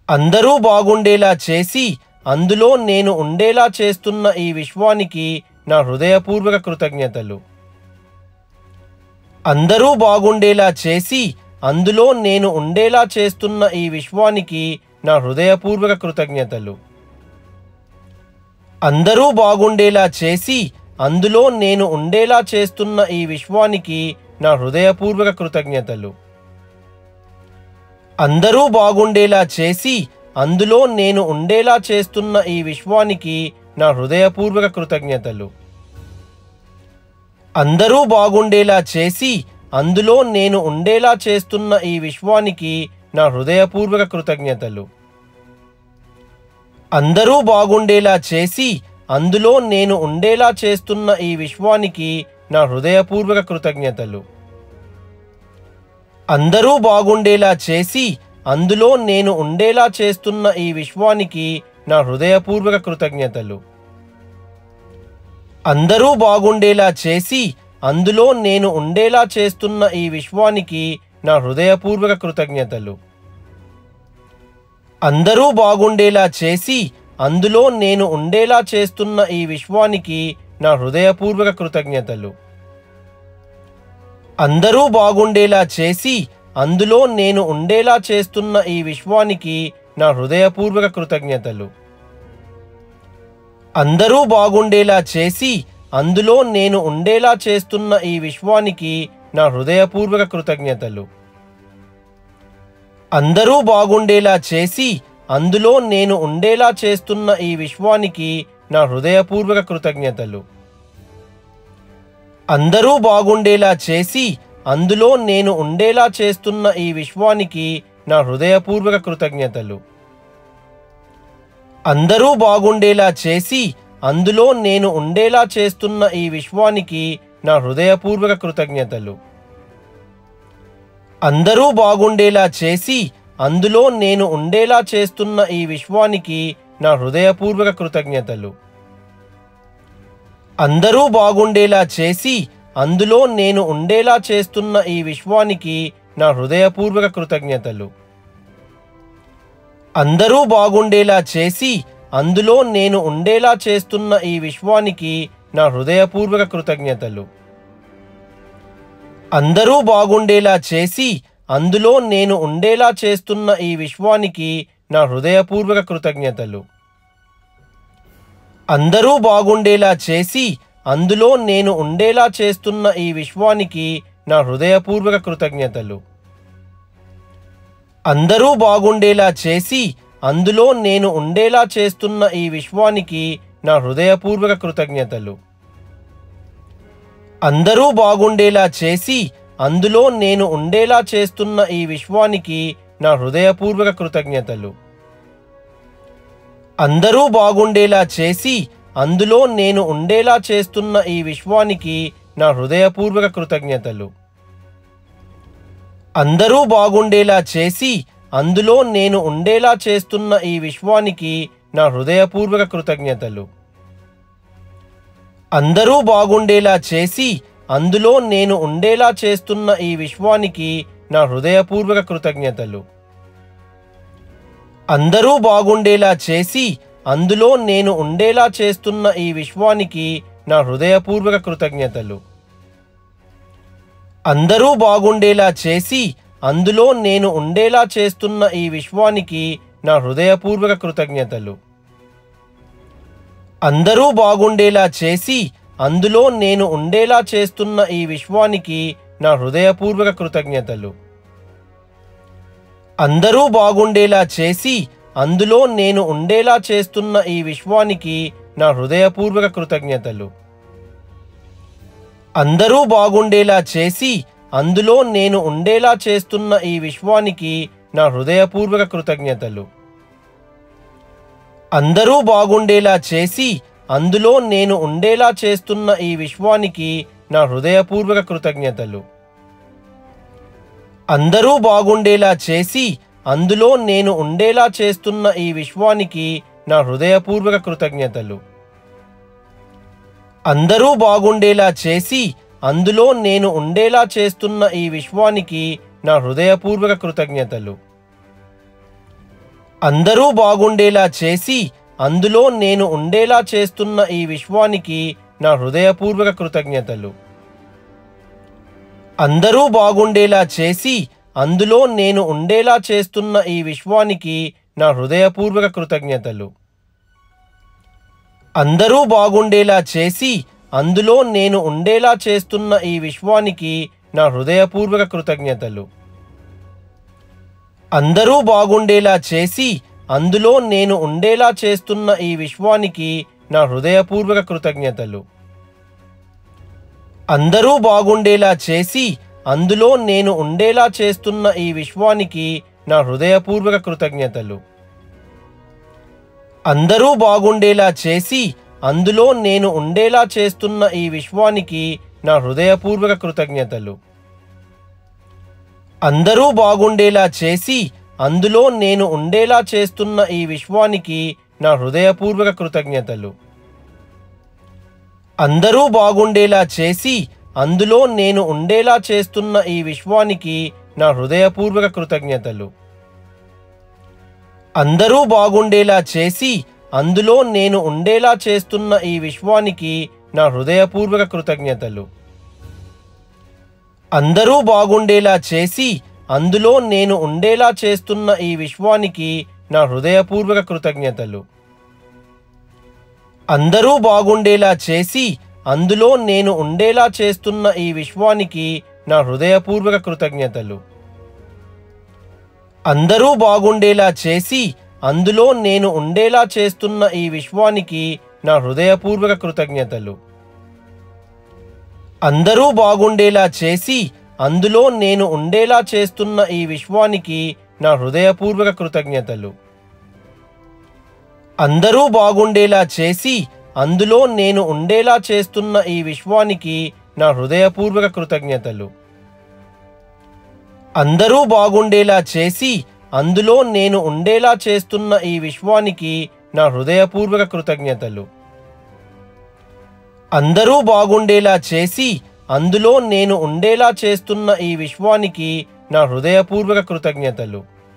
అందరూ బాగుండేలా చేసి అందులో నేను ఉండేలా చేస్తున్న ఈ విశ్వానికి నా హృదయపూర్వక కృతజ్ఞతలు అందరూ బాగుండేలా చేసి అందులో నేను ఉండేలా చేస్తున్న ఈ విశ్వానికి నా హృదయపూర్వక కృతజ్ఞతలు అందరూ బాగుండేలా చేసి అందులో నేను ఉండేలా చేస్తున్న ఈ విశ్వానికి నా హృదయపూర్వక కృతజ్ఞతలు అందరూ బాగుండేలా చేసి అందులో నేను ఉండేలా చేస్తున్న ఈ విశ్వానికి నా హృదయపూర్వక కృతజ్ఞతలు అందరూ బాగుండేలా చేసి అందులో నేను ఉండేలా చేస్తున్న ఈ విశ్వానికి నా హృదయపూర్వక కృతజ్ఞతలు అందరూ బాగుండేలా చేసి అందులో నేను ఉండేలా చేస్తున్న ఈ విశ్వానికి నా హృదయపూర్వక కృతజ్ఞతలు అందరూ బాగుండేలా చేసి అందులో నేను ఉండేలా చేస్తున్న ఈ విశ్వానికి నా హృదయపూర్వక కృతజ్ఞతలు అందరూ బాగుండేలా చేసి అందులో నేను ఉండేలా చేస్తున్న ఈ విశ్వానికి నా హృదయపూర్వక కృతజ్ఞతలు అందరూ బాగుండేలా చేసి అందులో నేను ఉండేలా చేస్తున్న ఈ విశ్వానికి నా హృదయపూర్వక కృతజ్ఞతలు అందరూ బాగుండేలా చేసి అందులో నేను ఉండేలా చేస్తున్న ఈ విశ్వానికి నా హృదయపూర్వక కృతజ్ఞతలు అందరూ బాగుండేలా చేసి అందులో నేను ఉండేలా చేస్తున్న ఈ విశ్వానికి నా హృదయపూర్వక కృతజ్ఞతలు అందరూ బాగుండేలా చేసి అందులో నేను ఉండేలా చేస్తున్న ఈ విశ్వానికి నా హృదయపూర్వక కృతజ్ఞతలు అందరూ బాగుండేలా చేసి అందులో నేను ఉండేలా చేస్తున్న ఈ విశ్వానికి నా హృదయపూర్వక కృతజ్ఞతలు అందరూ బాగుండేలా చేసి అందులో నేను ఉండేలా చేస్తున్న ఈ విశ్వానికి నా హృదయపూర్వక కృతజ్ఞతలు అందరూ బాగుండేలా చేసి అందులో నేను ఉండేలా చేస్తున్న ఈ విశ్వానికి నా హృదయపూర్వక కృతజ్ఞతలు అందరూ బాగుండేలా చేసి అందులో నేను ఉండేలా చేస్తున్న ఈ విశ్వానికి నా హృదయపూర్వక కృతజ్ఞతలు అందరూ బాగుండేలా చేసి అందులో నేను ఉండేలా చేస్తున్న ఈ విశ్వానికి నా హృదయపూర్వక కృతజ్ఞతలు అందరూ బాగుండేలా చేసి అందులో నేను ఉండేలా చేస్తున్న ఈ విశ్వానికి నా హృదయపూర్వక కృతజ్ఞతలు అందరూ బాగుండేలా చేసి అందులో నేను ఉండేలా చేస్తున్న ఈ విశ్వానికి నా హృదయపూర్వక కృతజ్ఞతలు అందరూ బాగుండేలా చేసి అందులో నేను ఉండేలా చేస్తున్న ఈ విశ్వానికి నా హృదయపూర్వక కృతజ్ఞతలు అందరూ బాగుండేలా చేసి అందులో నేను ఉండేలా చేస్తున్న ఈ విశ్వానికి నా హృదయపూర్వక కృతజ్ఞతలు అందరూ బాగుండేలా చేసి అందులో నేను ఉండేలా చేస్తున్న ఈ విశ్వానికి నా హృదయపూర్వక కృతజ్ఞతలు అందరూ బాగుండేలా చేసి అందులో నేను ఉండేలా చేస్తున్న ఈ విశ్వానికి నా హృదయపూర్వక కృతజ్ఞతలు అందరూ బాగుండేలా చేసి అందులో నేను ఉండేలా చేస్తున్న ఈ విశ్వానికి నా హృదయపూర్వక కృతజ్ఞతలు అందరూ బాగుండేలా చేసి అందులో నేను ఉండేలా చేస్తున్న ఈ విశ్వానికి నా హృదయపూర్వక కృతజ్ఞతలు అందరూ బాగుండేలా చేసి అందులో నేను ఉండేలా చేస్తున్న ఈ విశ్వానికి నా హృదయపూర్వక కృతజ్ఞతలు అందరూ బాగుండేలా చేసి అందులో నేను ఉండేలా చేస్తున్న ఈ విశ్వానికి నా హృదయపూర్వక కృతజ్ఞతలు అందరూ బాగుండేలా చేసి అందులో నేను ఉండేలా చేస్తున్న ఈ విశ్వానికి నా హృదయపూర్వక కృతజ్ఞతలు అందరూ బాగుండేలా చేసి అందులో నేను ఉండేలా చేస్తున్న ఈ విశ్వానికి నా హృదయపూర్వక కృతజ్ఞతలు అందరూ బాగుండేలా చేసి అందులో నేను ఉండేలా చేస్తున్న ఈ విశ్వానికి నా హృదయపూర్వక కృతజ్ఞతలు అందరూ బాగుండేలా చేసి అందులో నేను ఉండేలా చేస్తున్న ఈ విశ్వానికి నా హృదయపూర్వక కృతజ్ఞతలు అందరూ బాగుండేలా చేసి అందులో నేను ఉండేలా చేస్తున్న ఈ విశ్వానికి నా హృదయపూర్వక కృతజ్ఞతలు అందరూ బాగుండేలా చేసి అందులో నేను ఉండేలా చేస్తున్న ఈ విశ్వానికి నా హృదయపూర్వక కృతజ్ఞతలు అందరూ బాగుండేలా చేసి అందులో నేను ఉండేలా చేస్తున్న ఈ విశ్వానికి నా హృదయపూర్వక కృతజ్ఞతలు అందరూ బాగుండేలా చేసి అందులో నేను ఉండేలా చేస్తున్న ఈ విశ్వానికి నా హృదయపూర్వక కృతజ్ఞతలు అందరూ బాగుండేలా చేసి అందులో నేను ఉండేలా చేస్తున్న ఈ విశ్వానికి నా హృదయపూర్వక కృతజ్ఞతలు అందరూ బాగుండేలా చేసి అందులో నేను ఉండేలా చేస్తున్న ఈ విశ్వానికి నా హృదయపూర్వక కృతజ్ఞతలు అందరూ బాగుండేలా చేసి అందులో నేను ఉండేలా చేస్తున్న ఈ విశ్వానికి నా హృదయపూర్వక కృతజ్ఞతలు అందరూ బాగుండేలా చేసి అందులో నేను ఉండేలా చేస్తున్న ఈ విశ్వానికి నా హృదయపూర్వక కృతజ్ఞతలు అందరూ బాగుండేలా చేసి అందులో నేను ఉండేలా చేస్తున్న ఈ విశ్వానికి నా హృదయపూర్వక కృతజ్ఞతలు అందరూ బాగుండేలా చేసి అందులో నేను ఉండేలా చేస్తున్న ఈ విశ్వానికి నా హృదయపూర్వక కృతజ్ఞతలు అందరూ బాగుండేలా చేసి అందులో నేను ఉండేలా చేస్తున్న ఈ విశ్వానికి నా హృదయపూర్వక కృతజ్ఞతలు అందరూ బాగుండేలా చేసి అందులో నేను ఉండేలా చేస్తున్న ఈ విశ్వానికి నా హృదయపూర్వక కృతజ్ఞతలు అందరూ బాగుండేలా చేసి అందులో నేను ఉండేలా చేస్తున్న ఈ విశ్వానికి నా హృదయపూర్వక కృతజ్ఞతలు అందరూ బాగుండేలా చేసి అందులో నేను ఉండేలా చేస్తున్న ఈ విశ్వానికి నా హృదయపూర్వక కృతజ్ఞతలు అందరూ బాగుండేలా చేసి అందులో నేను ఉండేలా చేస్తున్న ఈ విశ్వానికి నా హృదయపూర్వక కృతజ్ఞతలు అందరూ బాగుండేలా చేసి అందులో నేను ఉండేలా చేస్తున్న ఈ విశ్వానికి నా హృదయపూర్వక కృతజ్ఞతలు అందరూ బాగుండేలా చేసి అందులో నేను ఉండేలా చేస్తున్న ఈ విశ్వానికి నా హృదయపూర్వక కృతజ్ఞతలు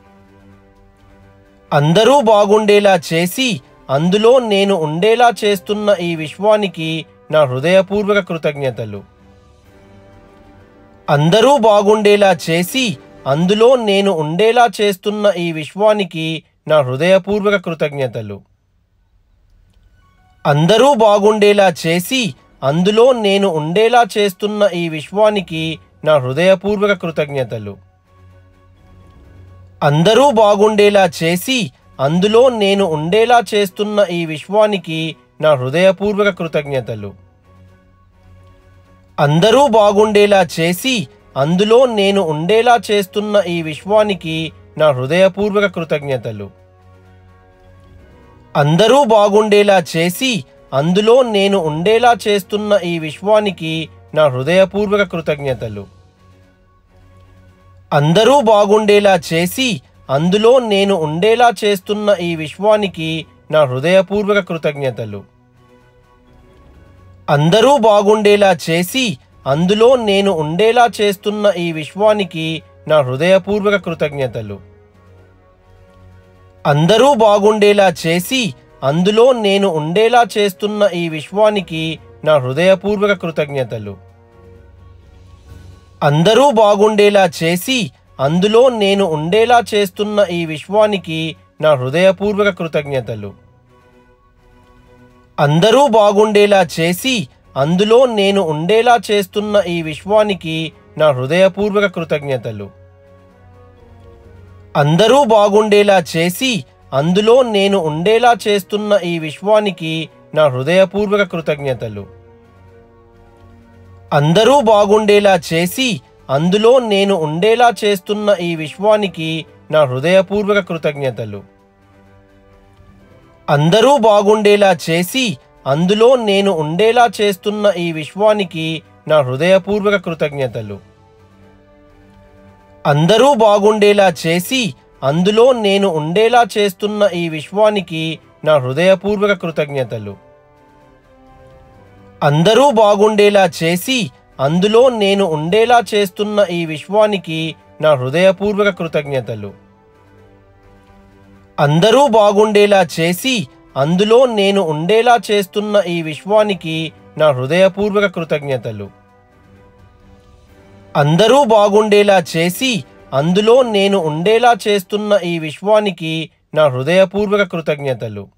అందరూ బాగుండేలా చేసి అందులో నేను ఉండేలా చేస్తున్న ఈ విశ్వానికి నా హృదయపూర్వక కృతజ్ఞతలు అందరూ బాగుండేలా చేసి అందులో నేను ఉండేలా చేస్తున్న ఈ విశ్వానికి నా హృదయపూర్వక కృతజ్ఞతలు అందరూ బాగుండేలా చేసి అందులో నేను ఉండేలా చేస్తున్న ఈ విశ్వానికి నా హృదయపూర్వక కృతజ్ఞతలు అందరూ బాగుండేలా చేసి అందులో నేను ఉండేలా చేస్తున్న ఈ విశ్వానికి నా హృదయపూర్వక కృతజ్ఞతలు అందరూ బాగుండేలా చేసి అందులో నేను ఉండేలా చేస్తున్న ఈ విశ్వానికి నా హృదయపూర్వక కృతజ్ఞతలు అందరూ బాగుండేలా చేసి అందులో నేను ఉండేలా చేస్తున్న ఈ విశ్వానికి నా హృదయపూర్వక కృతజ్ఞతలు అందరూ బాగుండేలా చేసి అందులో నేను ఉండేలా చేస్తున్న ఈ విశ్వానికి నా హృదయపూర్వక కృతజ్ఞతలు అందరూ బాగుండేలా చేసి అందులో నేను ఉండేలా చేస్తున్న ఈ విశ్వానికి నా హృదయపూర్వక కృతజ్ఞతలు అందరూ బాగుండేలా చేసి అందులో నేను ఉండేలా చేస్తున్న ఈ విశ్వానికి నా హృదయపూర్వక కృతజ్ఞతలు అందరూ బాగుండేలా చేసి అందులో నేను ఉండేలా చేస్తున్న ఈ విశ్వానికి నా హృదయపూర్వక కృతజ్ఞతలు అందరూ బాగుండేలా చేసి అందులో నేను ఉండేలా చేస్తున్న ఈ విశ్వానికి నా హృదయపూర్వక కృతజ్ఞతలు అందరూ బాగుండేలా చేసి అందులో నేను ఉండేలా చేస్తున్న ఈ విశ్వానికి నా హృదయపూర్వక కృతజ్ఞతలు అందరూ బాగుండేలా చేసి అందులో నేను ఉండేలా చేస్తున్న ఈ విశ్వానికి నా హృదయపూర్వక కృతజ్ఞతలు అందరూ బాగుండేలా చేసి అందులో నేను ఉండేలా చేస్తున్న ఈ విశ్వానికి నా హృదయపూర్వక కృతజ్ఞతలు అందరూ బాగుండేలా చేసి అందులో నేను ఉండేలా చేస్తున్న ఈ విశ్వానికి నా హృదయపూర్వక కృతజ్ఞతలు అందరూ బాగుండేలా చేసి అందులో నేను ఉండేలా చేస్తున్న ఈ విశ్వానికి నా హృదయపూర్వక కృతజ్ఞతలు అందరూ బాగుండేలా చేసి అందులో నేను ఉండేలా చేస్తున్న ఈ విశ్వానికి నా హృదయపూర్వక కృతజ్ఞతలు అందరూ బాగుండేలా చేసి అందులో నేను ఉండేలా చేస్తున్న ఈ విశ్వానికి నా హృదయపూర్వక కృతజ్ఞతలు